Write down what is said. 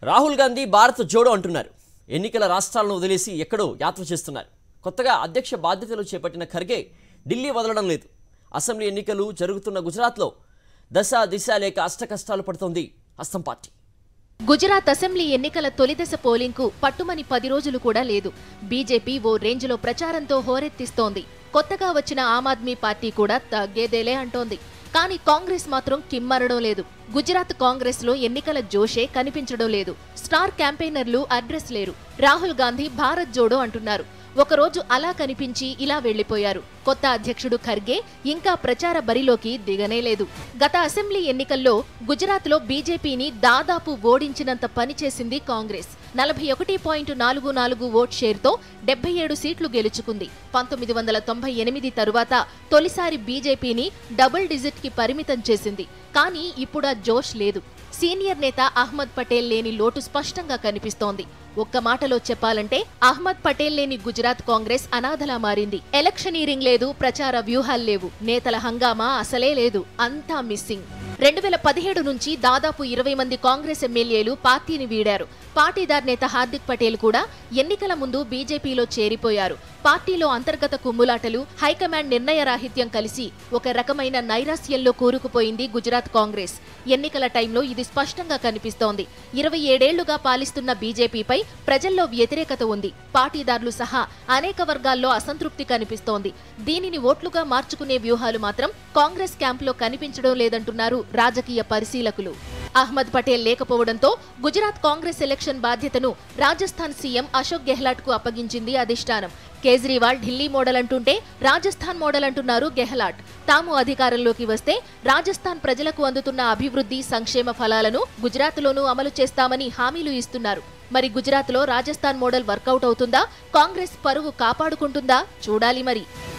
రాహుల్ గాంధీ భారత్ జోడో అంటున్నారు ఎన్నికల రాష్ట్రాలను వదిలేసి ఎక్కడో యాత్ర చేస్తున్నారు కొత్తగా అధ్యక్ష బాధ్యతలు చేపట్టిన ఖర్గే ఢిల్లీ వదలడం లేదు అసెంబ్లీ ఎన్నికలు జరుగుతున్న గుజరాత్లో దశ దిశ లేక అష్టకష్టాలు పడుతోంది హస్తం పార్టీ గుజరాత్ అసెంబ్లీ ఎన్నికల తొలిదశ పోలింగ్కు పట్టుమని పది రోజులు కూడా లేదు బీజేపీ ఓ రేంజ్లో ప్రచారంతో హోరెత్తిస్తోంది కొత్తగా వచ్చిన ఆమ్ ఆద్మీ పార్టీ కూడా తగ్గేదేలే అంటోంది కానీ కాంగ్రెస్ మాత్రం కిమ్మరడం లేదు గుజరాత్ కాంగ్రెస్ లో ఎన్నికల జోషే కనిపించడం లేదు స్టార్ క్యాంపెయినర్లు అడ్రస్ లేరు రాహుల్ గాంధీ భారత్ జోడో అంటున్నారు ఒకరోజు అలా కనిపించి ఇలా వెళ్లిపోయారు కొత్త అధ్యక్షుడు ఖర్గే ఇంకా ప్రచార బరిలోకి దిగనే లేదు గత అసెంబ్లీ ఎన్నికల్లో గుజరాత్లో బీజేపీని దాదాపు ఓడించినంత పని చేసింది కాంగ్రెస్ నలభై ఒకటి పాయింట్ నాలుగు నాలుగు ఓట్ షేర్తో డెబ్బై ఏడు సీట్లు గెలుచుకుంది పంతొమ్మిది వందల తొంభై ఎనిమిది తరువాత తొలిసారి బీజేపీని డబుల్ డిజిట్ కి పరిమితం చేసింది కానీ ఇప్పుడు ఆ జోష్ లేదు సీనియర్ నేత అహ్మద్ పటేల్ లేని లోటు స్పష్టంగా కనిపిస్తోంది ఒక్క మాటలో చెప్పాలంటే అహ్మద్ పటేల్ లేని గుజరాత్ కాంగ్రెస్ అనాథలా మారింది ఎలక్షనీరింగ్ లేదు ప్రచార వ్యూహాలు లేవు నేతల హంగామా అసలే లేదు అంతా మిస్సింగ్ రెండు వేల పదిహేడు నుంచి దాదాపు ఇరవై మంది కాంగ్రెస్ ఎమ్మెల్యేలు పార్టీని వీడారు పాటీదార్ నేత హార్దిక్ పటేల్ కూడా ఎన్నికల ముందు బీజేపీలో చేరిపోయారు పార్టీలో అంతర్గత కుమ్ములాటలు హైకమాండ్ నిర్ణయ రాహిత్యం కలిసి ఒక రకమైన నైరాస్యంలో కూరుకుపోయింది గుజరాత్ కాంగ్రెస్ ఎన్నికల టైంలో ఇది స్పష్టంగా కనిపిస్తోంది ఇరవై ఏడేళ్లుగా పాలిస్తున్న బీజేపీపై ప్రజల్లో వ్యతిరేకత ఉంది పాటీదారులు సహా అనేక వర్గాల్లో అసంతృప్తి కనిపిస్తోంది దీనిని ఓట్లుగా మార్చుకునే వ్యూహాలు మాత్రం కాంగ్రెస్ క్యాంపులో కనిపించడం లేదంటున్నారు రాజకీయ పరిశీలకులు అహ్మద్ పటేల్ లేకపోవడంతో గుజరాత్ కాంగ్రెస్ ఎలక్షన్ బాధ్యతను రాజస్థాన్ సీఎం అశోక్ గెహ్లాట్ కు అప్పగించింది అధిష్టానం కేజ్రీవాల్ ఢిల్లీ మోడల్ అంటుంటే రాజస్థాన్ మోడల్ అంటున్నారు గెహ్లాట్ తాము అధికారంలోకి వస్తే రాజస్థాన్ ప్రజలకు అందుతున్న అభివృద్ధి సంక్షేమ ఫలాలను గుజరాత్లోనూ అమలు చేస్తామని హామీలు ఇస్తున్నారు మరి గుజరాత్లో రాజస్థాన్ మోడల్ వర్కౌట్ అవుతుందా కాంగ్రెస్ పరువు కాపాడుకుంటుందా చూడాలి మరి